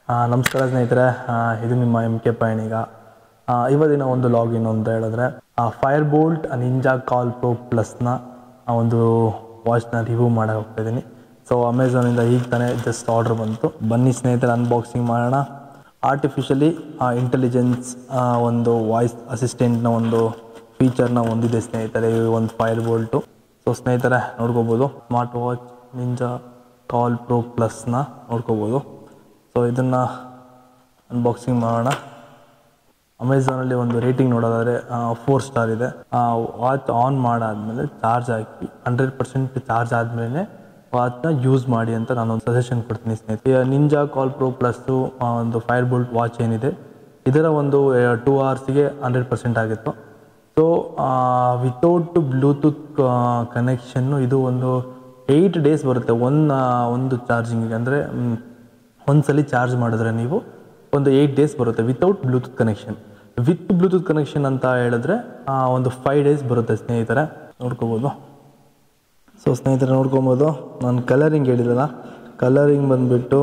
ಆ, ನಮಸ್ಕಾರ ಸ್ನೇಹಿತರೆ ಆ, ಇದು ನಿಮ್ಮ ಎಮ್ ಕೆ ಪಯಣಿಗ ಆ, ಇವತ್ತಿನ ಒಂದು ಲಾಗಿನ್ ಅಂತ ಹೇಳಿದ್ರೆ Fire Boltt Ninja Call Pro ಪ್ಲಸ್ನ ಒಂದು ವಾಚ್ನ ರಿವ್ಯೂ ಮಾಡಕ್ಕೆ ಹೋಗ್ತಾ ಇದ್ದೀನಿ ಸೊ ಅಮೆಝಾನಿಂದ ಈಗ ತಾನೇ ಜಸ್ಟ್ ಆರ್ಡರ್ ಬಂತು ಬನ್ನಿ ಸ್ನೇಹಿತರೆ ಅನ್ಬಾಕ್ಸಿಂಗ್ ಮಾಡೋಣ ಆರ್ಟಿಫಿಷಿಯಲಿ ಇಂಟೆಲಿಜೆನ್ಸ್ ಒಂದು ವಾಯ್ಸ್ ಅಸಿಸ್ಟೆಂಟ್ನ ಒಂದು ಫೀಚರ್ನ ಹೊಂದಿದೆ ಸ್ನೇಹಿತರೆ ಈ ಒಂದು ಫೈರ್ ಬೋಲ್ಟು ಸೊ ಸ್ನೇಹಿತರೆ ನೋಡ್ಕೋಬೋದು smart watch Ninja Call Pro ಪ್ಲಸ್ನ ನೋಡ್ಕೋಬೋದು ಸೊ ಇದನ್ನು ಅನ್ಬಾಕ್ಸಿಂಗ್ ಮಾಡೋಣ ಅಮೆಝಾನಲ್ಲಿ ಒಂದು ರೇಟಿಂಗ್ ನೋಡೋದಾದರೆ ಫೋರ್ ಸ್ಟಾರ್ ಇದೆ ವಾಚ್ ಆನ್ ಮಾಡಾದ್ಮೇಲೆ ಚಾರ್ಜ್ ಹಾಕಿ ಹಂಡ್ರೆಡ್ ಪರ್ಸೆಂಟ್ ಚಾರ್ಜ್ ಆದಮೇಲೆ ವಾಚ್ನ ಯೂಸ್ ಮಾಡಿ ಅಂತ ನಾನು ಒಂದು ಸಜೆಷನ್ ಕೊಡ್ತೀನಿ ಸ್ನೇಹಿತರೆ ನಿಂಜಾ ಕಾಲ್ ಪ್ರೋ ಪ್ಲಸ್ಸು ಒಂದು ಫೈರ್ ಬೋಲ್ಟ್ ವಾಚ್ ಏನಿದೆ ಇದರ ಒಂದು ಟೂ ಅವರ್ಸಿಗೆ ಹಂಡ್ರೆಡ್ ಪರ್ಸೆಂಟ್ ಆಗಿತ್ತು ಸೊ ವಿತೌಟ್ ಬ್ಲೂಟೂತ್ ಕನೆಕ್ಷನ್ನು ಇದು ಒಂದು ಏಯ್ಟ್ ಡೇಸ್ ಬರುತ್ತೆ ಒನ್ ಒಂದು ಚಾರ್ಜಿಂಗಿಗೆ ಅಂದರೆ ಒಂದ್ಸಲಿ ಚಾರ್ಜ್ ಮಾಡಿದ್ರೆ ನೀವು ಒಂದು ಏಯ್ಟ್ ಡೇಸ್ ಬರುತ್ತೆ without Bluetooth connection with Bluetooth connection ಅಂತ ಹೇಳಿದ್ರೆ ಆ, ಒಂದು ಫೈವ್ ಡೇಸ್ ಬರುತ್ತೆ ಸ್ನೇಹಿತರೆ ನೋಡ್ಕೋಬೋದು ಸೊ ಸ್ನೇಹಿತರೆ ನೋಡ್ಕೊಬೋದು ನಾನು ಕಲರಿಂಗ್ ಹೇಳಿದ್ರಲ್ಲ ಕಲರಿಂಗ್ ಬಂದುಬಿಟ್ಟು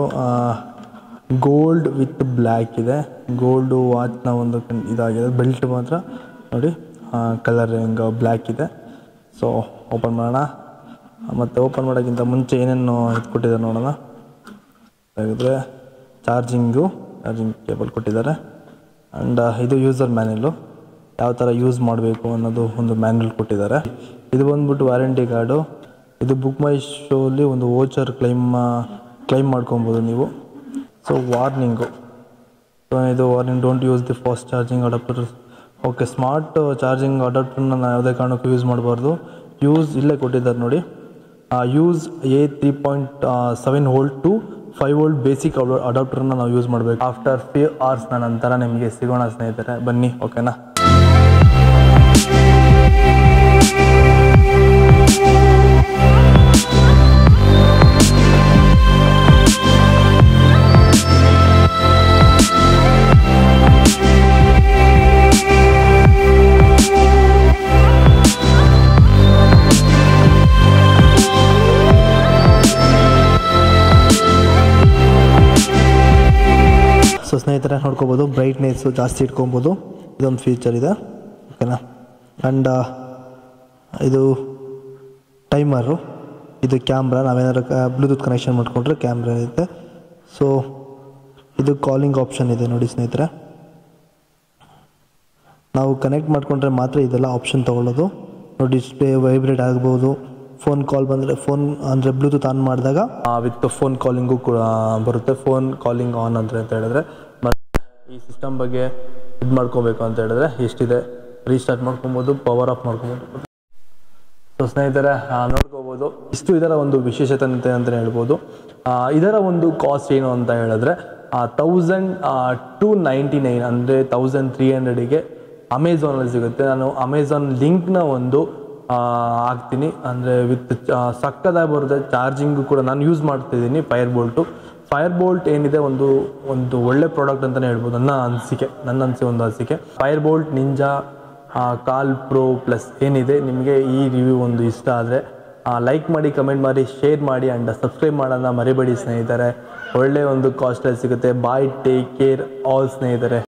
ಗೋಲ್ಡ್ ವಿತ್ ಬ್ಲ್ಯಾಕ್ ಇದೆ ಗೋಲ್ಡು ವಾಚ್ನ ಒಂದು ಕನ್- ಇದಾಗಿದೆ ಬೆಲ್ಟ್ ಮಾತ್ರ ನೋಡಿ ಕಲರಿಂಗ್ ಬ್ಲ್ಯಾಕ್ ಇದೆ ಸೊ ಓಪನ್ ಮಾಡೋಣ ಮತ್ತು ಓಪನ್ ಮಾಡೋಕ್ಕಿಂತ ಮುಂಚೆ ಏನೇನು ಇದು ಕೊಟ್ಟಿದ್ದಾರೆ ನೋಡೋಣ ತೆಗೆದ್ರೆ ಚಾರ್ಜಿಂಗು ಚಾರ್ಜಿಂಗ್ ಕೇಬಲ್ ಕೊಟ್ಟಿದ್ದಾರೆ ಆ್ಯಂಡ್ ಇದು ಯೂಸರ್ ಮ್ಯಾನ್ಯಲು ಯಾವ ಥರ ಯೂಸ್ ಮಾಡಬೇಕು ಅನ್ನೋದು ಒಂದು ಮ್ಯಾನ್ಯಲ್ ಕೊಟ್ಟಿದ್ದಾರೆ ಇದು ಬಂದ್ಬಿಟ್ಟು ವ್ಯಾರಂಟಿ ಕಾರ್ಡು ಇದು ಬುಕ್ ಮೈ ಶೋಲಿ ಒಂದು ವೋಚರ್ ಕ್ಲೈಮ್ ಕ್ಲೈಮ್ ಮಾಡ್ಕೊಬೋದು ನೀವು ಸೊ ವಾರ್ನಿಂಗು ಸೊ ಇದು warning don't use the fast charging adapter okay smart charging ಅಡಾಪ್ಟರ್ನ ನಾನು ಯಾವುದೇ ಕಾರಣಕ್ಕೂ ಯೂಸ್ ಮಾಡಬಾರ್ದು ಯೂಸ್ ಇಲ್ಲೇ ಕೊಟ್ಟಿದ್ದಾರೆ ನೋಡಿ use a three point seven volt to five volt basic ಅಡಾಪ್ಟರ್ನ ನಾವು ಯೂಸ್ ಮಾಡಬೇಕು ಆಫ್ಟರ್ ಫ್ಯೂ ಅವರ್ಸ್ನ ನಂತರ ನಿಮಗೆ ಸಿಗೋಣ ಸ್ನೇಹಿತರೆ ಬನ್ನಿ ಓಕೆನಾ ಸೊ ಸ್ನೇಹಿತರೆ ನೋಡ್ಕೋಬೋದು ಬ್ರೈಟ್ನೆಸ್ಸು ಜಾಸ್ತಿ ಇಟ್ಕೊಬೋದು ಇದೊಂದು ಫೀಚರ್ ಇದೆ ಓಕೆನಾ ಆ್ಯಂಡ್ ಇದು ಟೈಮರು ಇದು ಕ್ಯಾಮ್ರಾ ನಾವೇನಾದ್ರು ಬ್ಲೂಟೂತ್ ಕನೆಕ್ಷನ್ ಮಾಡಿಕೊಂಡ್ರೆ ಕ್ಯಾಮ್ರಾ ಇರುತ್ತೆ ಸೊ ಇದು ಕಾಲಿಂಗ್ ಆಪ್ಷನ್ ಇದೆ ನೋಡಿ ಸ್ನೇಹಿತರೆ ನಾವು ಕನೆಕ್ಟ್ ಮಾಡಿಕೊಂಡ್ರೆ ಮಾತ್ರ ಇದೆಲ್ಲ ಆಪ್ಷನ್ ತೊಗೊಳ್ಳೋದು ನೋಡಿ ಡಿಸ್ಪ್ಲೇ ವೈಬ್ರೇಟ್ ಆಗ್ಬೋದು ಫೋನ್ ಕಾಲ್ ಬಂದರೆ ಫೋನ್ ಅಂದರೆ ಬ್ಲೂಟೂತ್ ಆನ್ ಮಾಡಿದಾಗ ವಿತ್ ಫೋನ್ ಕಾಲಿಂಗು ಕೂಡ ಬರುತ್ತೆ ಫೋನ್ ಕಾಲಿಂಗ್ ಆನ್ ಅಂತ ಅಂತ ಹೇಳಿದ್ರೆ ಮತ್ತು ಈ ಸಿಸ್ಟಮ್ ಬಗ್ಗೆ ಇದು ಮಾಡ್ಕೋಬೇಕು ಅಂತ ಹೇಳಿದ್ರೆ ಎಷ್ಟಿದೆ ರೀಸ್ಟಾರ್ಟ್ ಮಾಡ್ಕೊಬೋದು ಪವರ್ ಆಫ್ ಮಾಡ್ಕೊಬೋದು ಸೊ ಸ್ನೇಹಿತರೆ ಆ, ನೋಡ್ಕೋಬೋದು ಇಷ್ಟು ಇದರ ಒಂದು ವಿಶೇಷತೆ ಅಂತ ಅಂತಲೇ ಹೇಳ್ಬೋದು ಆ, ಇದರ ಒಂದು ಕಾಸ್ಟ್ ಏನು ಅಂತ ಹೇಳಿದ್ರೆ ತೌಸಂಡ್ ಟು ನೈಂಟಿ ನೈನ್ ಅಂದರೆ ತೌಸಂಡ್ ತ್ರೀ ಹಂಡ್ರೆಡಿಗೆ ಅಮೆಝಾನಲ್ಲಿ ಸಿಗುತ್ತೆ ನಾನು ಅಮೆಝಾನ್ ಲಿಂಕ್ನ ಒಂದು ಆ, ಹಾಕ್ತೀನಿ ಅಂದರೆ ವಿತ್ ಸಕ್ಕದಾಗಿ ಬರುತ್ತೆ ಚಾರ್ಜಿಂಗು ಕೂಡ ನಾನು ಯೂಸ್ ಮಾಡ್ತಿದ್ದೀನಿ ಫೈರ್ ಬೋಲ್ಟು ಫೈರ್ ಬೋಲ್ಟ್ ಏನಿದೆ ಒಂದು ಒಂದು ಒಳ್ಳೆ ಪ್ರಾಡಕ್ಟ್ ಅಂತಲೇ ಹೇಳ್ಬೋದು ನನ್ನ ಅನಿಸಿಕೆ ನನ್ನ ಅನಿಸಿಕೆ ಒಂದು ಅನಿಸಿಕೆ Fire Boltt Ninja Call Pro Plus ಏನಿದೆ ನಿಮಗೆ ಈ ರಿವ್ಯೂ ಒಂದು ಇಷ್ಟ ಆದರೆ ಲೈಕ್ ಮಾಡಿ ಕಮೆಂಟ್ ಮಾಡಿ ಶೇರ್ ಮಾಡಿ ಆ್ಯಂಡ್ ಸಬ್ಸ್ಕ್ರೈಬ್ ಮಾಡೋಣ ಮರಿಬೇಡಿ ಸ್ನೇಹಿತರೆ ಒಳ್ಳೆ ಒಂದು ಕಾಸ್ಟಲ್ಲಿ ಸಿಗುತ್ತೆ ಬಾಯ್ ಟೇಕ್ ಕೇರ್ ಆಲ್ ಸ್ನೇಹಿತರೆ